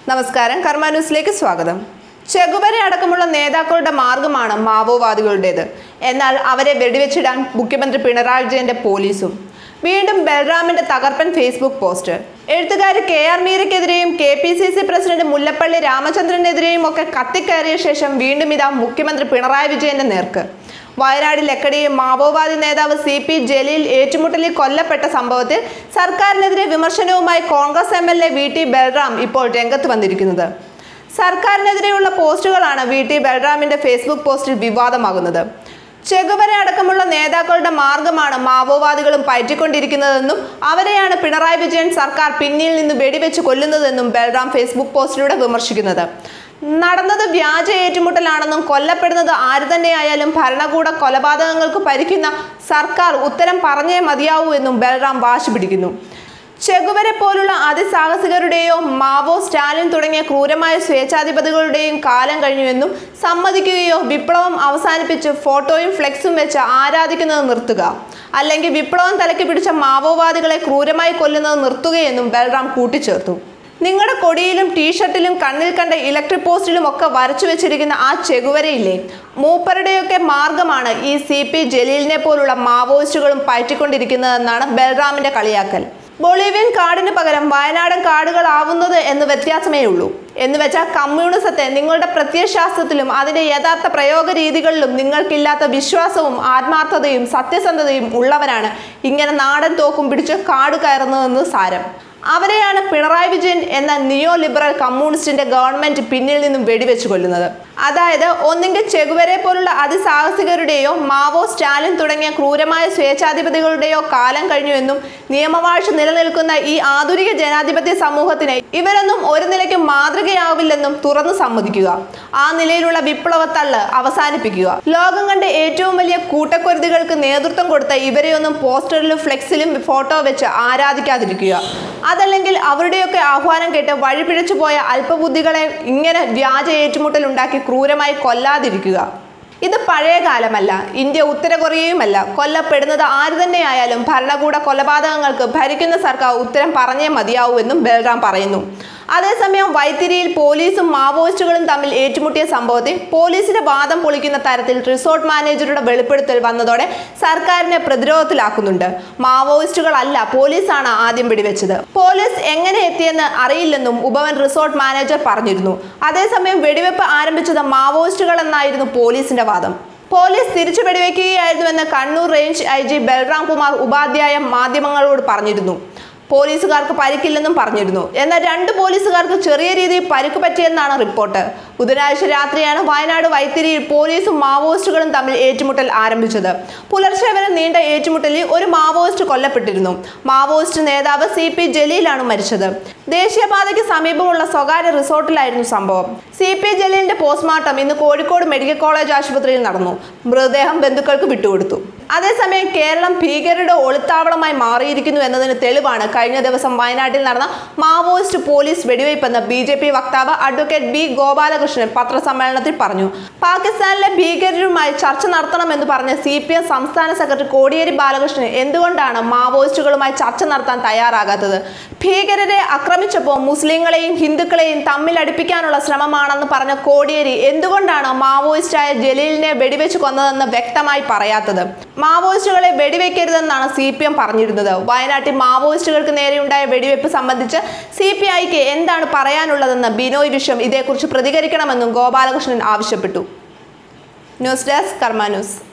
നമസ്കാരം കർമ്മ ന്യൂസിലേക്ക് സ്വാഗതം ചെകുവരെ അടക്കമുള്ള നേതാക്കളുടെ മാർഗമാണ് മാവോവാദികളുടേത് എന്നാൽ അവരെ വെടിവെച്ചിടാൻ മുഖ്യമന്ത്രി പിണറായി വിജയന്റെ പോലീസും വീണ്ടും ബൽറാമിന്റെ തകർപ്പൻ ഫേസ്ബുക്ക് പോസ്റ്റ് എഴുത്തുകാരി കെ ആർ മീരയ്ക്കെതിരെയും K P C C president Mullappally രാമചന്ദ്രനെതിരെയും ഒക്കെ കത്തിക്കയറിയ ശേഷം വീണ്ടും ഇതാ മുഖ്യമന്ത്രി പിണറായി വിജയന്റെ നേർക്ക് വയനാട് ലക്കടിയിൽ മാവോവാദി നേതാവ് സി പി ജലീൽ ഏറ്റുമുട്ടലിൽ കൊല്ലപ്പെട്ട സംഭവത്തിൽ സർക്കാരിനെതിരെ വിമർശനവുമായി Congress M L A V T Balram ഇപ്പോൾ രംഗത്ത് വന്നിരിക്കുന്നത് സർക്കാരിനെതിരെയുള്ള പോസ്റ്റുകളാണ് വി ടി ബൽറാമിന്റെ ഫേസ്ബുക്ക് പോസ്റ്റിൽ വിവാദമാകുന്നത് ചെകുവര അടക്കമുള്ള നേതാക്കളുടെ മാർഗമാണ് മാവോവാദികളും പയറ്റിക്കൊണ്ടിരിക്കുന്നതെന്നും അവരെയാണ് പിണറായി വിജയൻ സർക്കാർ പിന്നിൽ നിന്ന് വെടിവെച്ച് കൊല്ലുന്നതെന്നും ബൽറാം ഫേസ്ബുക്ക് പോസ്റ്റിലൂടെ വിമർശിക്കുന്നത് നടന്നത് വ്യാജ ഏറ്റുമുട്ടലാണെന്നും കൊല്ലപ്പെടുന്നത് ആര് തന്നെയായാലും ഭരണകൂട കൊലപാതകങ്ങൾക്ക് പരിക്കുന്ന സർക്കാർ ഉത്തരം പറഞ്ഞേ മതിയാവൂ എന്നും ബൽറാം വാശി പിടിക്കുന്നു ചെകുവരെ പോലുള്ള അതിസാഹസികരുടെയോ മാവോ സ്റ്റാലിൻ തുടങ്ങിയ ക്രൂരമായ സ്വേച്ഛാധിപതികളുടെയും കാലം കഴിഞ്ഞുവെന്നും സമ്മതിക്കുകയോ വിപ്ലവം അവസാനിപ്പിച്ച് ഫോട്ടോയും ഫ്ലെക്സും വെച്ച് ആരാധിക്കുന്നത് നിർത്തുക അല്ലെങ്കിൽ വിപ്ലവം തലയ്ക്ക് പിടിച്ച മാവോവാദികളെ ക്രൂരമായി കൊല്ലുന്നത് നിർത്തുകയെന്നും ബൽറാം കൂട്ടിച്ചേർത്തു നിങ്ങളുടെ കൊടിയിലും ടീഷർട്ടിലും കണ്ണിൽ കണ്ട ഇലക്ട്രിക് പോസ്റ്റിലും ഒക്കെ വരച്ചു വെച്ചിരിക്കുന്ന ആ ചെകുവരയില്ലേ മൂപ്പരുടെയൊക്കെ മാർഗമാണ് ഈ സി പി ജലീലിനെ പോലുള്ള മാവോയിസ്റ്റുകളും പയറ്റിക്കൊണ്ടിരിക്കുന്നതെന്നാണ് ബൽറാമിന്റെ കളിയാക്കൽ ബൊളീവിയൻ കാടിന് പകരം വയനാടൻ കാടുകളാവുന്നത് എന്ന് വ്യത്യാസമേ ഉള്ളൂ എന്ന് വെച്ചാൽ കമ്മ്യൂണിസത്തെ നിങ്ങളുടെ പ്രത്യയശാസ്ത്രത്തിലും അതിന്റെ യഥാർത്ഥ പ്രയോഗ രീതികളിലും നിങ്ങൾക്കില്ലാത്ത വിശ്വാസവും ആത്മാർത്ഥതയും സത്യസന്ധതയും ഉള്ളവരാണ് ഇങ്ങനെ നാടൻ തോക്കും പിടിച്ച് കാട് കയറുന്നതെന്ന് സാരം അവരെയാണ് പിണറായി വിജയൻ എന്ന നിയോ ലിബറൽ കമ്മ്യൂണിസ്റ്റിന്റെ ഗവൺമെന്റ് പിന്നിൽ നിന്നും വെടിവെച്ച് കൊല്ലുന്നത് അതായത് ഒന്നെങ്കിൽ ചെകുവരെ പോലുള്ള അതിസാഹസികരുടെയോ മാവോ സ്റ്റാലിൻ തുടങ്ങിയ ക്രൂരമായ സ്വേച്ഛാധിപതികളുടെയോ കാലം കഴിഞ്ഞു എന്നും നിയമവാഴ്ച നിലനിൽക്കുന്ന ഈ ആധുനിക ജനാധിപത്യ സമൂഹത്തിന് ഇവരൊന്നും ഒരു നിലയ്ക്ക് മാതൃകയാവില്ലെന്നും തുറന്നു സമ്മതിക്കുക ആ നിലയിലുള്ള വിപ്ലവത്തള്ള് അവസാനിപ്പിക്കുക ലോകം കണ്ട ഏറ്റവും വലിയ കൂട്ടക്കൊരുതികൾക്ക് നേതൃത്വം കൊടുത്ത ഇവരെയൊന്നും പോസ്റ്ററിലും ഫ്ലെക്സിലും ഫോട്ടോ വെച്ച് ആരാധിക്കാതിരിക്കുക അതല്ലെങ്കിൽ അവരുടെയൊക്കെ ആഹ്വാനം കേട്ട് വഴിപിഴച്ചു പോയ അല്പബുദ്ധികളെ ഇങ്ങനെ വ്യാജ ഏറ്റുമുട്ടൽ ഉണ്ടാക്കി ക്രൂരമായി കൊല്ലാതിരിക്കുക ഇത് പഴയ കാലമല്ല ഇന്ത്യ ഉത്തര കൊറിയയുമല്ല കൊല്ലപ്പെടുന്നത് ആര് തന്നെയായാലും ഭരണകൂട കൊലപാതകങ്ങൾക്ക് ഭരിക്കുന്ന സർക്കാർ ഉത്തരം പറഞ്ഞേ മതിയാവൂ എന്നും ബൽറാം പറയുന്നു അതേസമയം വൈത്തിരിയിൽ പോലീസും മാവോയിസ്റ്റുകളും തമ്മിൽ ഏറ്റുമുട്ടിയ സംഭവത്തിൽ പോലീസിന്റെ വാദം പൊളിക്കുന്ന തരത്തിൽ റിസോർട്ട് മാനേജറുടെ വെളിപ്പെടുത്തൽ വന്നതോടെ സർക്കാരിനെ പ്രതിരോധത്തിലാക്കുന്നുണ്ട് മാവോയിസ്റ്റുകളല്ല പോലീസാണ് ആദ്യം വെടിവെച്ചത് പോലീസ് എങ്ങനെ എത്തിയെന്ന് അറിയില്ലെന്നും ഉപവൻ റിസോർട്ട് മാനേജർ പറഞ്ഞിരുന്നു അതേസമയം വെടിവെപ്പ് ആരംഭിച്ചത് മാവോയിസ്റ്റുകൾ എന്നായിരുന്നു പോലീസിന്റെ വാദം പോലീസ് തിരിച്ചു വെടിവെക്കുകയായിരുന്നുവെന്ന് Kannur range I G Balram Kumar Upadhyaya മാധ്യമങ്ങളോട് പറഞ്ഞിരുന്നു പോലീസുകാർക്ക് പരിക്കില്ലെന്നും പറഞ്ഞിരുന്നു എന്നാൽ രണ്ട് പോലീസുകാർക്ക് ചെറിയ രീതിയിൽ പരിക്ക് പറ്റിയെന്നാണ് റിപ്പോർട്ട് ബുധനാഴ്ച രാത്രിയാണ് വയനാട് വൈത്തിരിയിൽ പോലീസും മാവോയിസ്റ്റുകളും തമ്മിൽ ഏറ്റുമുട്ടൽ ആരംഭിച്ചത് പുലർച്ചെ വരെ നീണ്ട ഏറ്റുമുട്ടലിൽ ഒരു മാവോയിസ്റ്റ് കൊല്ലപ്പെട്ടിരുന്നു മാവോയിസ്റ്റ് നേതാവ് സി പി ജലീലാണ് മരിച്ചത് ദേശീയപാതയ്ക്ക് സമീപമുള്ള സ്വകാര്യ റിസോർട്ടിലായിരുന്നു സംഭവം സി പി ജലീലിന്റെ പോസ്റ്റ്മോർട്ടം ഇന്ന് കോഴിക്കോട് മെഡിക്കൽ കോളേജ് ആശുപത്രിയിൽ നടന്നു മൃതദേഹം ബന്ധുക്കൾക്ക് വിട്ടുകൊടുത്തു അതേസമയം കേരളം ഭീകരരുടെ ഒളിത്താവളമായി മാറിയിരിക്കുന്നു എന്നതിന് തെളിവാണ് കഴിഞ്ഞ ദിവസം വയനാട്ടിൽ നടന്ന മാവോയിസ്റ്റ് പോലീസ് വെടിവയ്പ്പെന്ന് ബി ജെ പി വക്താവ് അഡ്വക്കേറ്റ് ബി ഗോപാലകൃഷ്ണൻ പത്രസമ്മേളനത്തിൽ പറഞ്ഞു പാകിസ്ഥാനിലെ ഭീകരരുമായി ചർച്ച നടത്തണമെന്ന് പറഞ്ഞ സി പി എം സംസ്ഥാന സെക്രട്ടറി കോടിയേരി ബാലകൃഷ്ണൻ എന്തുകൊണ്ടാണ് മാവോയിസ്റ്റുകളുമായി ചർച്ച നടത്താൻ തയ്യാറാകാത്തത് ഭീകരരെ ആക്രമിച്ചപ്പോൾ മുസ്ലിങ്ങളെയും ഹിന്ദുക്കളെയും തമ്മിൽ അടുപ്പിക്കാനുള്ള ശ്രമമാണെന്ന് പറഞ്ഞ കോടിയേരി എന്തുകൊണ്ടാണ് മാവോയിസ്റ്റായ ജലീലിനെ വെടിവെച്ച് കൊന്നതെന്ന് വ്യക്തമായി പറയാത്തത് മാവോയിസ്റ്റുകളെ വെടിവെക്കരുതെന്നാണ് സി പി എം പറഞ്ഞിരുന്നത് വയനാട്ടിൽ മാവോയിസ്റ്റുകൾക്ക് നേരെയുണ്ടായ വെടിവെപ്പ് സംബന്ധിച്ച് സി പി ഐക്ക് എന്താണ് പറയാനുള്ളതെന്ന് ബിനോയ് വിശ്വം ഇതേക്കുറിച്ച് പ്രതികരിക്കണമെന്നും ഗോപാലകൃഷ്ണൻ ആവശ്യപ്പെട്ടു ന്യൂസ് ഡെസ്ക് കർമ്മ ന്യൂസ്